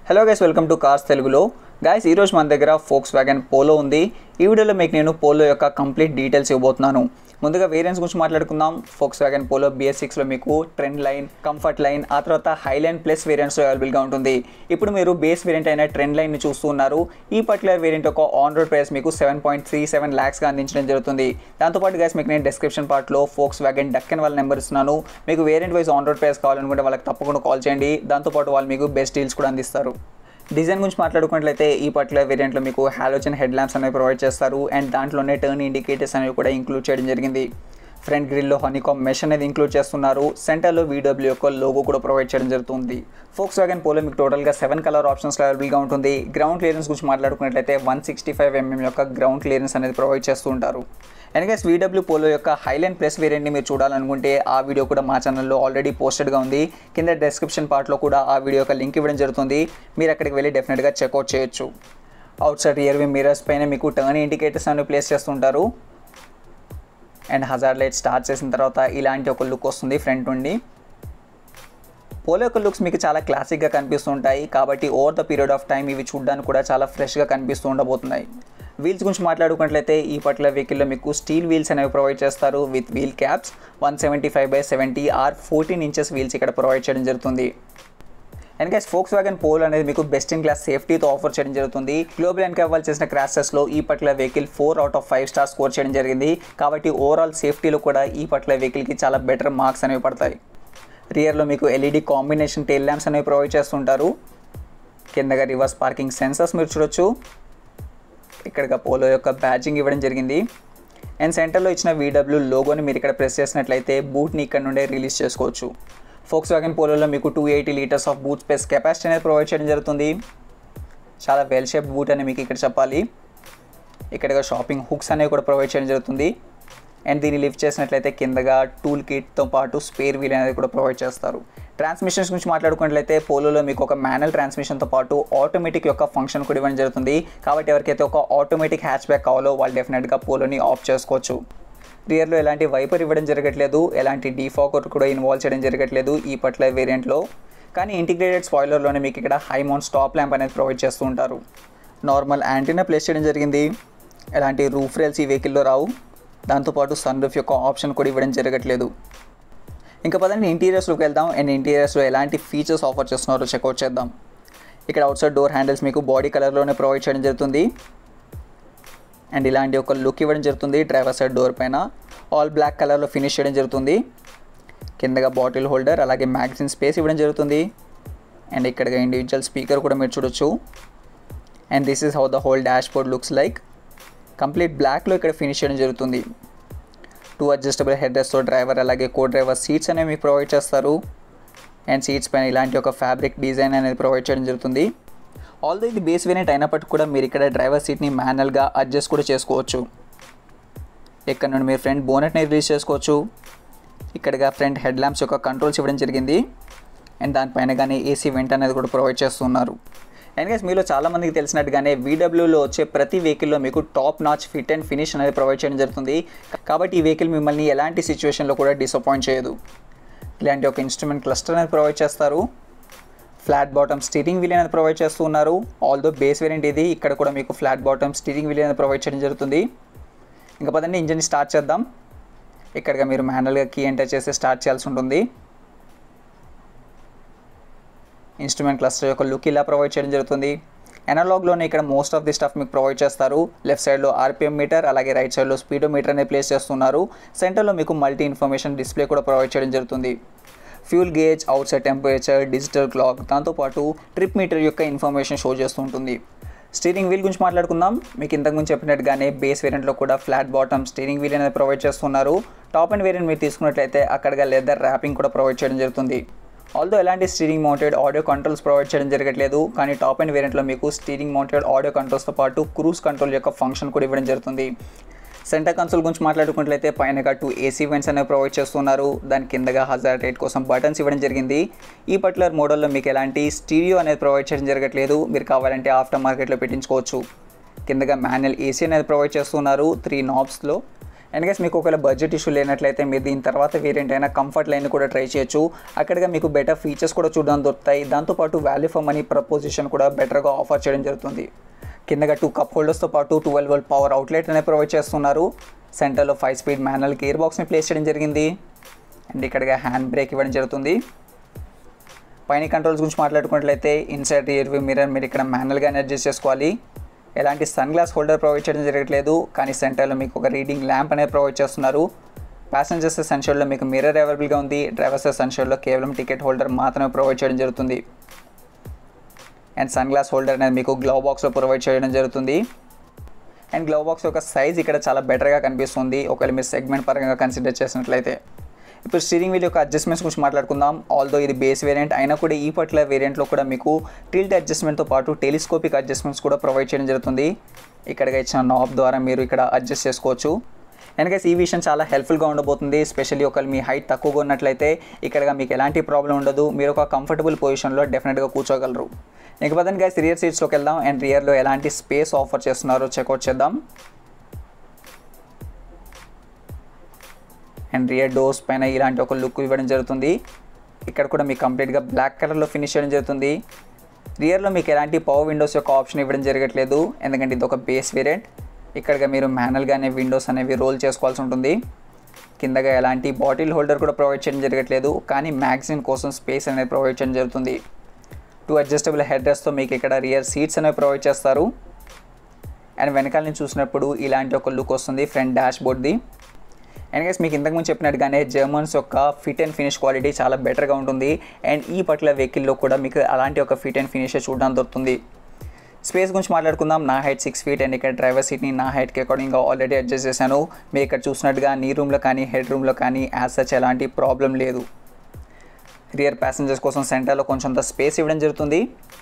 hello guys welcome to cars తెలుగులో guys ఈరోజు మన దగ్గర ఫోక్స్ వ్యాగన్ పోలో ఉంది ఈ వీడియోలో మీకు నేను పోలో యొక్క కంప్లీట్ డీటెయిల్స్ ఇవ్వబోతున్నాను ముందుగా వేరియంట్స్ గురించి మాట్లాడుకుందాం ఫోక్స్ వ్యాగన్ పోలో బిఎస్ సిక్స్లో మీకు ట్రెండ్ లైన్ కంఫర్ట్ లైన్ ఆ తర్వాత హై లైన్ ప్లస్ వేరియంట్స్ అవైలబుల్గా ఉంటుంది ఇప్పుడు మీరు బేస్ వేరియంట్ అయిన ట్రెండ్ లైన్ని చూస్తున్నారు ఈ పర్టికులర్ వేరియంట్ యొక్క ఆన్ రోడ్ ప్రైస్ మీకు సెవెన్ పాయింట్ త్రీ సెవెన్ ల్యాక్స్గా అందించడం జరుగుతుంది దాంతోపాటు గైస్ మీకు నేను డిస్క్రిప్షన్ పార్ట్లో ఫోక్స్ వ్యాగన్ డక్కన్ వాళ్ళ నెంబర్ ఇస్తున్నాను మీకు variant wise on road price కావాలనుకుంటే వాళ్ళకి తప్పకుండా కాల్ చేయండి దాంతోపాటు వాళ్ళు మీకు బెస్ట్ డీల్స్ కూడా అందిస్తారు డిజైన్ గురించి మాట్లాడుకున్నట్లయితే ఈ పర్టికులర్ వేరియంట్లో మీకు హాలోజన్ హెడ్ ల్యాంప్స్ అనేవి ప్రొవైడ్ చేస్తారు అండ్ దాంట్లోనే టర్న్ ఇండికేటర్స్ అనేవి కూడా ఇంక్లూడ్ చేయడం జరిగింది ఫ్రంట్ గ్రిల్లో హనీకామ్ మెష్ అనేది ఇంక్లూడ్ చేస్తున్నారు సెంటర్లో వీడబ్ల్యూ యొక్క లోగో కూడా ప్రొవైడ్ చేయడం జరుగుతుంది ఫోక్స్ వ్యాగన్ పోలో మీకు టోటల్గా సెవెన్ కలర్ ఆప్షన్స్ అవైలబుల్గా ఉంటుంది గ్రౌండ్ క్లియరెన్స్ గురించి మాట్లాడుకున్నట్లయితే వన్ సిక్స్టీ ఫైవ్ ఎంఎం యొక్క గ్రౌండ్ క్లియరెన్స్ అనేది ప్రొవైడ్ చేస్తూ ఉంటారు ఎనగైస్ వీడబ్ల్యూ పోలో యొక్క హైలైన్ ప్లస్ వేరియంట్ని మీరు చూడాలనుకుంటే ఆ వీడియో కూడా మా ఛానల్లో ఆల్రెడీ పోస్టెడ్గా ఉంది కింద డిస్క్రిప్షన్ పార్ట్లో కూడా ఆ వీడియో యొక్క లింక్ ఇవ్వడం జరుగుతుంది మీరు అక్కడికి వెళ్ళి డెఫినెట్గా చెక్అవుట్ చేయొచ్చు outside rear view mirrors పైన మీకు టర్న్ ఇండికేటర్స్ అనేవి ప్లేస్ చేస్తుంటారు అండ్ హజార్ లైట్ స్టార్ట్ చేసిన తర్వాత ఇలాంటి ఒక లుక్ వస్తుంది ఫ్రంట్ నుండి పోలో యొక్క లుక్స్ మీకు చాలా క్లాసిక్గా కనిపిస్తుంటాయి కాబట్టి over the period of time ఇవి చూడడానికి కూడా చాలా ఫ్రెష్గా కనిపిస్తూ ఉండబోతున్నాయి వీల్స్ గురించి మాట్లాడుకున్నట్లయితే ఈ పర్టికులర్ వెహికల్లో మీకు స్టీల్ వీల్స్ అనేవి ప్రొవైడ్ చేస్తారు with wheel caps one seventy five by seventy R fourteen inches wheels ఇక్కడ ప్రొవైడ్ చేయడం జరుగుతుంది and guys Volkswagen Polo అనేది మీకు బెస్ట్ ఇన్ క్లాస్ సేఫ్టీతో ఆఫర్ చేయడం జరుగుతుంది గ్లోబల్ అండ్ వాళ్ళు చేసిన క్రాషెస్లో ఈ particular vehicle four out of five star score చేయడం జరిగింది కాబట్టి ఓవరాల్ సేఫ్టీలో కూడా ఈ పర్టికులర్ వెహికల్కి చాలా బెటర్ మార్క్స్ అనేవి పడతాయి రియర్లో మీకు ఎల్ఈడి కాంబినేషన్ టెయిల్ ల్యాంప్స్ అనేవి ప్రొవైడ్ చేస్తుంటారు కిందగా రివర్స్ పార్కింగ్ సెన్సర్స్ మీరు చూడొచ్చు ఇక్కడగా పోలో యొక్క బ్యాచింగ్ ఇవ్వడం జరిగింది అండ్ సెంటర్లో ఇచ్చిన వీడబ్ల్యూ లోగోని మీరు ఇక్కడ ప్రెస్ చేసినట్లయితే బూట్ని ఇక్కడ నుండే రిలీజ్ చేసుకోవచ్చు ఫోక్స్ వ్యాగన్ పోలోలో మీకు two eighty litres of boot space capacity అనేది ప్రొవైడ్ చేయడం జరుగుతుంది చాలా వెల్ షేప్ బూట్ అని మీకు ఇక్కడ చెప్పాలి ఇక్కడగా షాపింగ్ హుక్స్ అనేవి కూడా ప్రొవైడ్ చేయడం జరుగుతుంది అండ్ దీన్ని లిఫ్ట్ చేసినట్లయితే కిందగా టూల్ కిట్తో పాటు స్పేర్ వీల్ అనేది కూడా ప్రొవైడ్ చేస్తారు ట్రాన్స్మిషన్స్ గురించి మాట్లాడుకున్నట్లయితే పోలోలో మీకు ఒక మాన్యువల్ ట్రాన్స్మిషన్తో పాటు ఆటోమేటిక్ యొక్క ఫంక్షన్ కూడా ఇవ్వడం జరుగుతుంది కాబట్టి ఎవరికైతే ఒక ఆటోమేటిక్ హ్యాచ్ బ్యాక్ కావాలో వాళ్ళు డెఫినెట్గా పోలోని ఆఫ్ చేసుకోవచ్చు రియర్లో ఎలాంటి వైపర్ ఇవ్వడం జరగట్లేదు ఎలాంటి డీఫాకర్ కూడా ఇన్వాల్వ్ చేయడం జరగట్లేదు ఈ పర్టికులర్ వేరియంట్లో కానీ ఇంటిగ్రేటెడ్ స్పాయిలర్లోనే మీకు ఇక్కడ హై మౌంట్ స్టాప్ ల్యాంప్ అనేది ప్రొవైడ్ చేస్తూ ఉంటారు నార్మల్ యాంటీనా ప్లేస్ చేయడం జరిగింది ఎలాంటి రూఫ్ రేల్స్ ఈ వెహికల్లో రావు దాంతోపాటు సన్ రూఫ్ యొక్క ఆప్షన్ కూడా ఇవ్వడం జరగట్లేదు ఇంకా పదండి ఇంటీరియర్స్లోకి వెళ్దాం అండ్ ఇంటీరియర్స్లో ఎలాంటి ఫీచర్స్ ఆఫర్ చేస్తున్నారో చెక్అవుట్ చేద్దాం ఇక్కడ అవుట్ సైడ్ డోర్ హ్యాండిల్స్ మీకు బాడీ కలర్లోనే ప్రొవైడ్ చేయడం జరుగుతుంది అండ్ ఇలాంటి ఒక లుక్ ఇవ్వడం జరుగుతుంది డ్రైవర్ సైడ్ డోర్ పైన ఆల్ బ్లాక్ కలర్లో ఫినిష్ చేయడం జరుగుతుంది కిందగా బాటిల్ హోల్డర్ అలాగే మ్యాగజిన్ స్పేస్ ఇవ్వడం జరుగుతుంది అండ్ ఇక్కడగా ఇండివిజువల్ స్పీకర్ కూడా మీరు చూడొచ్చు and this is how the whole dashboard looks like complete బ్లాక్లో ఇక్కడ ఫినిష్ చేయడం జరుగుతుంది టూ అడ్జస్టబుల్ హెడ్ రెస్ట్తో డ్రైవర్ అలాగే కో డ్రైవర్ సీట్స్ అనేవి మీకు ప్రొవైడ్ చేస్తారు అండ్ సీట్స్ పైన ఇలాంటి ఒక ఫ్యాబ్రిక్ డిజైన్ అనేది ప్రొవైడ్ చేయడం జరుగుతుంది ఆల్దో ఇది బేస్ వేరియంట్ అయినప్పటికీ కూడా మీరు ఇక్కడ డ్రైవర్ సీట్ని మాన్యువల్గా అడ్జస్ట్ కూడా చేసుకోవచ్చు ఇక్కడ నుండి మీరు ఫ్రంట్ బోనెట్ని రిలీజ్ చేసుకోవచ్చు ఇక్కడగా ఫ్రంట్ హెడ్ ల్యాంప్స్ యొక్క కంట్రోల్స్ ఇవ్వడం జరిగింది అండ్ దానిపైన కానీ ఏసీ వెంట్ అనేది కూడా ప్రొవైడ్ చేస్తున్నారు అండ్ గైస్ మీలో చాలామందికి తెలిసినట్టుగానే వీడబ్ల్యూలో వచ్చే ప్రతి వెహికల్లో మీకు top notch fit and finish అనేది ప్రొవైడ్ చేయడం జరుగుతుంది కాబట్టి ఈ వెహికల్ మిమ్మల్ని ఎలాంటి సిచ్యువేషన్లో కూడా డిసప్పాయింట్ చేయదు ఇలాంటి ఒక ఇన్స్ట్రుమెంట్ క్లస్టర్ అనేది ప్రొవైడ్ చేస్తారు ఫ్లాట్ బాటమ్ స్టీరింగ్ వీల్ అనేది ప్రొవైడ్ చేస్తూ ఉన్నారు ఆల్దో బేస్ వేరియంట్ ఇది ఇక్కడ కూడా మీకు ఫ్లాట్ బాటమ్ స్టీరింగ్ వీల్ అనేది ప్రొవైడ్ చేయడం జరుగుతుంది ఇంకా పదండి ఇంజన్ స్టార్ట్ చేద్దాం ఇక్కడగా మీరు మాన్యువల్గా కీ ఎంటర్ చేసి స్టార్ట్ చేయాల్సి ఉంటుంది ఇన్స్ట్రుమెంట్ క్లస్టర్ యొక్క లుక్ ఇలా ప్రొవైడ్ చేయడం జరుగుతుంది ఎనలాగ్లోనే ఇక్కడ మోస్ట్ ఆఫ్ ది స్టఫ్ మీకు ప్రొవైడ్ చేస్తారు లెఫ్ట్ సైడ్లో ఆర్పిఎం మీటర్ అలాగే రైట్ సైడ్లో స్పీడో మీటర్ అనేది ప్లేస్ చేస్తున్నారు సెంటర్లో మీకు మల్టీ ఇన్ఫర్మేషన్ డిస్ప్లే కూడా ప్రొవైడ్ చేయడం జరుగుతుంది fuel gauge outside temperature digital clock దాంతోపాటు ట్రిప్ మీటర్ యొక్క ఇన్ఫర్మేషన్ షో చేస్తూ ఉంటుంది స్టీరింగ్ వీల్ గురించి మాట్లాడుకుందాం మీకు ఇంతకుముందు చెప్పినట్టుగానే బేస్ వేరియంట్లో కూడా ఫ్లాట్ బాటమ్ స్టీరింగ్ వీల్ అనేది ప్రొవైడ్ చేస్తున్నారు టాప్ అండ్ వేరియంట్ మీరు తీసుకున్నట్లయితే అక్కడగా లెదర్ ర్యాపింగ్ కూడా ప్రొవైడ్ చేయడం జరుగుతుంది ఆల్దో ఎలాంటి steering mounted audio controls provide చేయడం జరగట్లేదు కానీ టాప్ అండ్ వేరియంట్లో మీకు స్టీరింగ్ మౌంటెడ్ ఆడియో కంట్రోల్స్తో పాటు క్రూజ్ కంట్రోల్ యొక్క ఫంక్షన్ కూడా ఇవ్వడం జరుగుతుంది సెంటర్ కన్సోల్ గురించి మాట్లాడుకున్నట్లయితే పైనగా టూ ఏసీ వెంట్స్ అనేవి ప్రొవైడ్ చేస్తున్నారు దాని కిందగా హజార్ రేట్ కోసం బటన్స్ ఇవ్వడం జరిగింది ఈ పర్టికులర్ మోడల్లో మీకు ఎలాంటి స్టీరియో అనేది ప్రొవైడ్ చేయడం జరగట్లేదు మీరు కావాలంటే ఆఫ్టర్ మార్కెట్లో పెట్టించుకోవచ్చు కిందగా మాన్యువల్ ఏసీ అనేది ప్రొవైడ్ చేస్తున్నారు త్రీ నాబ్స్లో అండ్ గైస్ మీకు ఒకవేళ బడ్జెట్ ఇష్యూ లేనట్లయితే మీరు దీని తర్వాత వేరియంట్ అయినా కంఫర్ట్ లైన్ కూడా ట్రై చేయొచ్చు అక్కడగా మీకు బెటర్ ఫీచర్స్ కూడా చూడడానికి దొరుకుతాయి దాంతోపాటు వాల్యూ ఫర్ మనీ ప్రపోజిషన్ కూడా బెటర్గా ఆఫర్ చేయడం జరుగుతుంది కిందగా టూ కప్ హోల్డర్స్తో పాటు ట్వెల్వ్ వోల్ట్ పవర్ అవుట్లెట్ అనేది ప్రొవైడ్ చేస్తున్నారు సెంటర్లో ఫైవ్ స్పీడ్ మాన్యువల్ గేర్ బాక్స్ని ప్లేస్ చేయడం జరిగింది అండ్ ఇక్కడగా హ్యాండ్ బ్రేక్ ఇవ్వడం జరుగుతుంది పైన కంట్రోల్స్ గురించి మాట్లాడుకున్నట్లయితే ఇన్సైడ్ రియర్ వ్యూ మిర్రర్ మీరు ఇక్కడ మాన్యువల్గానే అడ్జస్ట్ చేసుకోవాలి ఎలాంటి సన్ గ్లాస్ హోల్డర్ ప్రొవైడ్ చేయడం జరగట్లేదు కానీ సెంటర్లో మీకు ఒక రీడింగ్ ల్యాంప్ అనేది ప్రొవైడ్ చేస్తున్నారు ప్యాసింజర్స్ సెన్షర్లో మీకు మిర్రర్ అవైలబుల్గా ఉంది డ్రైవర్స్ సెన్షర్లో కేవలం టికెట్ హోల్డర్ మాత్రమే ప్రొవైడ్ చేయడం జరుగుతుంది అండ్ సన్ గ్లాస్ హోల్డర్ అనేది మీకు గ్లవ్ బాక్స్లో ప్రొవైడ్ చేయడం జరుగుతుంది అండ్ గ్లవ్ బాక్స్ యొక్క సైజ్ ఇక్కడ చాలా బెటర్గా కనిపిస్తుంది ఒకవేళ మీరు సెగ్మెంట్ పరంగా కన్సిడర్ చేసినట్లయితే ఇప్పుడు స్టీరింగ్ వీల్ యొక్క అడ్జస్ట్మెంట్స్ గురించి మాట్లాడుకుందాం ఆల్దో ఇది బేస్ వేరియంట్ అయినా కూడా ఈ పర్టికులర్ వేరియంట్లో కూడా మీకు టిల్ట్ అడ్జస్ట్మెంట్తో పాటు టెలిస్కోపిక్ అడ్జస్ట్మెంట్స్ కూడా ప్రొవైడ్ చేయడం జరుగుతుంది ఇక్కడగా ఇచ్చిన నాబ్ ద్వారా మీరు ఇక్కడ అడ్జస్ట్ చేసుకోవచ్చు ఎందుకంటే ఈ విషయం చాలా హెల్ప్ఫుల్గా ఉండబోతుంది స్పెషల్లీ ఒకవేళ మీ హైట్ తక్కువగా ఉన్నట్లయితే ఇక్కడ మీకు ఎలాంటి ప్రాబ్లం ఉండదు మీరు ఒక కంఫర్టబుల్ పొజిషన్లో డెఫినెట్గా కూర్చోగలరు ఇకపోతే గైస్ రియర్ సీట్స్లోకి వెళ్దాం అండ్ రియర్లో ఎలాంటి స్పేస్ ఆఫర్ చేస్తున్నారో చెక్అవుట్ చేద్దాం అండ్ రియర్ డోర్స్ పైన ఇలాంటి ఒక లుక్ ఇవ్వడం జరుగుతుంది ఇక్కడ కూడా మీకు కంప్లీట్గా బ్లాక్ కలర్లో ఫినిష్ చేయడం జరుగుతుంది రియర్లో మీకు ఎలాంటి పవర్ విండోస్ యొక్క ఆప్షన్ ఇవ్వడం జరగట్లేదు ఎందుకంటే ఇది ఒక బేస్ వేరియంట్ ఇక్కడగా మీరు మాన్యువల్గానే విండోస్ అనేవి రోల్ చేసుకోవాల్సి ఉంటుంది కిందగా ఎలాంటి బాటిల్ హోల్డర్ కూడా ప్రొవైడ్ చేయడం జరగట్లేదు కానీ మ్యాగ్జిన్ కోసం స్పేస్ అనేది ప్రొవైడ్ చేయడం జరుగుతుంది టూ అడ్జస్టబుల్ హెడ్ రెస్ట్తో మీకు ఇక్కడ రియర్ సీట్స్ అనేవి ప్రొవైడ్ చేస్తారు అండ్ వెనకాల నుంచి చూసినప్పుడు ఇలాంటి ఒక లుక్ వస్తుంది ఫ్రంట్ డాష్ బోర్డ్ది అండ్ గైస్ మీకు ఇంతకుముందు చెప్పినట్టుగానే జర్మన్స్ యొక్క ఫిట్ అండ్ ఫినిష్ క్వాలిటీ చాలా బెటర్గా ఉంటుంది అండ్ ఈ పర్టికులర్ వెహికల్లో కూడా మీకు అలాంటి ఒక ఫిట్ అండ్ ఫినిష్ చూడడానికి దొరుకుతుంది స్పేస్ గురించి మాట్లాడుకుందాం నా హైట్ సిక్స్ ఫీట్ అండ్ ఇక్కడ డ్రైవర్ సీట్ని నా హైట్కి అకార్డింగ్గా ఆల్రెడీ అడ్జస్ట్ చేశాను మీరు ఇక్కడ చూసినట్టుగా నీ రూమ్లో కానీ హెడ్ రూమ్లో కానీ యాజ్ సచ్ ఎలాంటి ప్రాబ్లం లేదు రియర్ ప్యాసింజర్స్ కోసం సెంటర్లో కొంచెంత స్పేస్ ఇవ్వడం జరుగుతుంది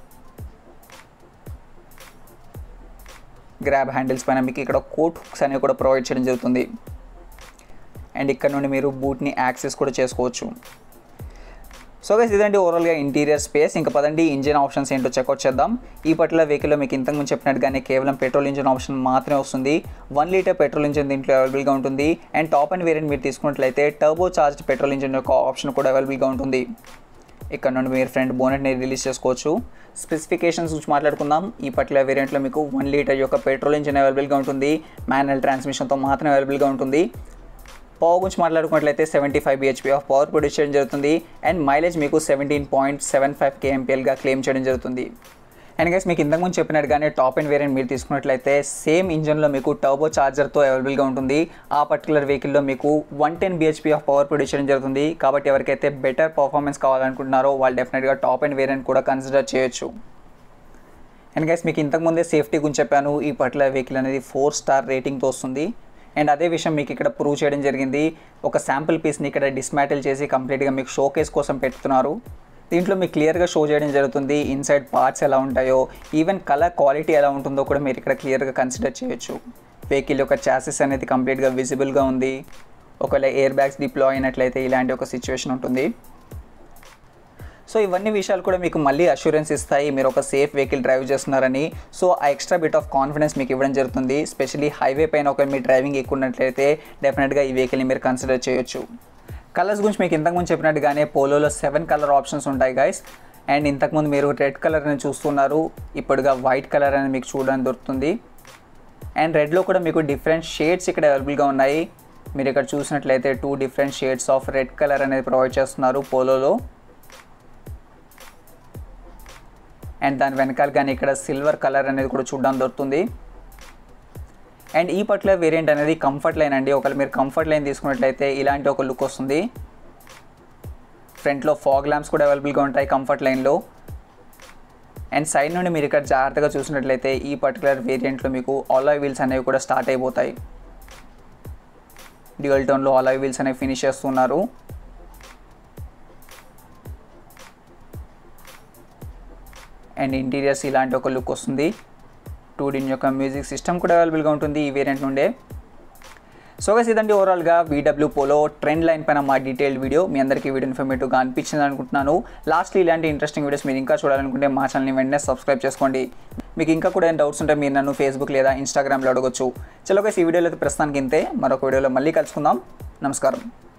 గ్రాబ్ హ్యాండిల్స్ పైన మీకు ఇక్కడ కోట్ హుక్స్ అనేవి కూడా ప్రొవైడ్ చేయడం జరుగుతుంది అండ్ ఇక్కడ నుండి మీరు బూట్ని యాక్సెస్ కూడా చేసుకోవచ్చు సో గైస్ ఇదండి ఓవరాల్గా ఇంటీరియర్ స్పేస్ ఇంకా పదండి ఇంజిన్ ఆప్షన్స్ ఏంటో చెక్అవుట్ చేద్దాం ఈ పర్టికులర్ వెహికల్లో మీకు ఇంతకుముందు చెప్పినట్టుగానే కేవలం పెట్రోల్ ఇంజిన్ ఆప్షన్ మాత్రమే వస్తుంది వన్ లీటర్ పెట్రోల్ ఇంజిన్ దీంట్లో అవైలబుల్గా ఉంటుంది అండ్ టాప్ అండ్ వేరియంట్ మీరు తీసుకున్నట్లయితే టర్బో చార్జ్డ్ పెట్రోల్ ఇంజిన్ యొక్క ఆప్షన్ కూడా అవైలబుల్గా ఉంటుంది ఇక్కడ నుండి మీరు ఫ్రంట్ బోనెట్ని రిలీజ్ చేసుకోవచ్చు స్పెసిఫికేషన్స్ గురించి మాట్లాడుకుందాం ఈ పర్టికులర్ వేరియంట్లో మీకు వన్ లీటర్ యొక్క పెట్రోల్ ఇంజిన్ అవైలబుల్గా ఉంటుంది మాన్యువల్ ట్రాన్స్మిషన్తో మాత్రమే అవైలబుల్గా ఉంటుంది పవర్ గురించి మాట్లాడుకున్నట్లయితే seventy five BHP of power produce చేయడం జరుగుతుంది అండ్ మైలేజ్ మీకు సెవెంటీన్ పాయింట్ సెవెన్ ఫైవ్ కేఎంపీఎల్గా క్లెయిమ్ చేయడం జరుగుతుంది అండ్ గైస్ మీకు ఇంతకుముందు చెప్పినట్టుగానే టాప్ అండ్ వేరియంట్ మీరు తీసుకున్నట్లయితే సేమ్ ఇంజన్లో మీకు టర్బో చార్జర్తో అవైలబుల్గా ఉంటుంది ఆ పర్టికులర్ వెహికల్లో మీకు one ten BHP of power produce చేయడం జరుగుతుంది కాబట్టి ఎవరికైతే బెటర్ పర్ఫార్మెన్స్ కావాలనుకుంటున్నారో వాళ్ళు డెఫినెట్గా టాప్ అండ్ వేరియంట్ కూడా కన్సిడర్ చేయొచ్చు అండ్ గైస్ మీకు ఇంతకుముందే సేఫ్టీ గురించి చెప్పాను ఈ పర్టికులర్ వెహికల్ అనేది ఫోర్ స్టార్ రేటింగ్తో వస్తుంది అండ్ అదే విషయం మీకు ఇక్కడ ప్రూవ్ చేయడం జరిగింది ఒక శాంపుల్ పీస్ని ఇక్కడ డిస్మాటిల్ చేసి కంప్లీట్గా మీకు షోకేస్ కోసం పెడుతున్నారు దీంట్లో మీకు క్లియర్గా షో చేయడం జరుగుతుంది ఇన్సైడ్ పార్ట్స్ ఎలా ఉంటాయో ఈవెన్ కలర్ క్వాలిటీ ఎలా ఉంటుందో కూడా మీరు ఇక్కడ క్లియర్గా కన్సిడర్ చేయొచ్చు వెహికల్ యొక్క చాసెస్ అనేది కంప్లీట్గా విజిబుల్గా ఉంది ఒకవేళ ఎయిర్ బ్యాగ్స్ డిప్లాయ్ అయినట్లయితే ఇలాంటి ఒక సిచ్యువేషన్ ఉంటుంది సో ఇవన్నీ విషయాలు కూడా మీకు మళ్ళీ అష్యూరెన్స్ ఇస్తాయి మీరు ఒక సేఫ్ వెహికల్ డ్రైవ్ చేస్తున్నారని సో ఆ ఎక్స్ట్రా బిట్ ఆఫ్ కాన్ఫిడెన్స్ మీకు ఇవ్వడం జరుగుతుంది స్పెషలీ హైవే పైన ఒక మీ డ్రైవింగ్ ఎక్కువ ఉన్నట్లయితే డెఫినెట్గా ఈ వెహికల్ని మీరు కన్సిడర్ చేయొచ్చు కలర్స్ గురించి మీకు ఇంతకుముందు చెప్పినట్టుగానే పోలోలో సెవెన్ కలర్ ఆప్షన్స్ ఉంటాయి గైస్ అండ్ ఇంతకుముందు మీరు రెడ్ కలర్ అని చూస్తున్నారు ఇప్పుడుగా వైట్ కలర్ అనేది మీకు చూడడానికి దొరుకుతుంది అండ్ రెడ్లో కూడా మీకు డిఫరెంట్ షేడ్స్ ఇక్కడ అవైలబుల్గా ఉన్నాయి మీరు ఇక్కడ చూసినట్లయితే two different shades of red colour అనేది ప్రొవైడ్ చేస్తున్నారు పోలోలో అండ్ దాని వెనకాల కానీ ఇక్కడ సిల్వర్ కలర్ అనేది కూడా చూడడానికి దొరుకుతుంది అండ్ ఈ పర్టికులర్ వేరియంట్ అనేది కంఫర్ట్ లైన్ అండి ఒకవేళ మీరు కంఫర్ట్ లైన్ తీసుకున్నట్లయితే ఇలాంటి ఒక లుక్ వస్తుంది ఫ్రంట్లో ఫాగ్ ల్యాంప్స్ కూడా అవైలబుల్గా ఉంటాయి కంఫర్ట్ లైన్లో అండ్ సైడ్ నుండి మీరు ఇక్కడ జాగ్రత్తగా చూసినట్లయితే ఈ పర్టికులర్ వేరియంట్లో మీకు ఆలాయ్ వీల్స్ అనేవి కూడా స్టార్ట్ అయిపోతాయి డ్యూయల్ టోన్లో ఆలాయ్ వీల్స్ అనేవి ఫినిష్ చేస్తున్నారు అండ్ ఇంటీరియర్స్ ఇలాంటి ఒక లుక్ వస్తుంది టూ డిన్ యొక్క మ్యూజిక్ సిస్టమ్ కూడా అవైలబుల్గా ఉంటుంది ఈ వేరియంట్ నుండే సో గైస్ ఇదండి ఓవరాల్గా వీడబ్ల్యూ పోలో ట్రెండ్ లైన్ పైన మా డీటెయిల్డ్ వీడియో మీ అందరికీ వీడియో ఇన్ఫర్మేటివ్గా అనిపించింది అనుకుంటున్నాను లాస్ట్లో ఇలాంటి ఇంట్రెస్టింగ్ వీడియోస్ మీరు ఇంకా చూడాలనుకుంటే మా ఛానల్ని వెంటనే సబ్స్క్రైబ్ చేసుకోండి మీకు ఇంకా కూడా ఏం డౌట్స్ ఉంటే మీరు నన్ను ఫేస్బుక్ లేదా ఇన్స్టాగ్రామ్లో అడగొచ్చు చలో గైస్ ఈ వీడియోలో అయితే ప్రస్తుతానికి ఇంతే మరొక వీడియోలో మళ్ళీ కలుసుకుందాం నమస్కారం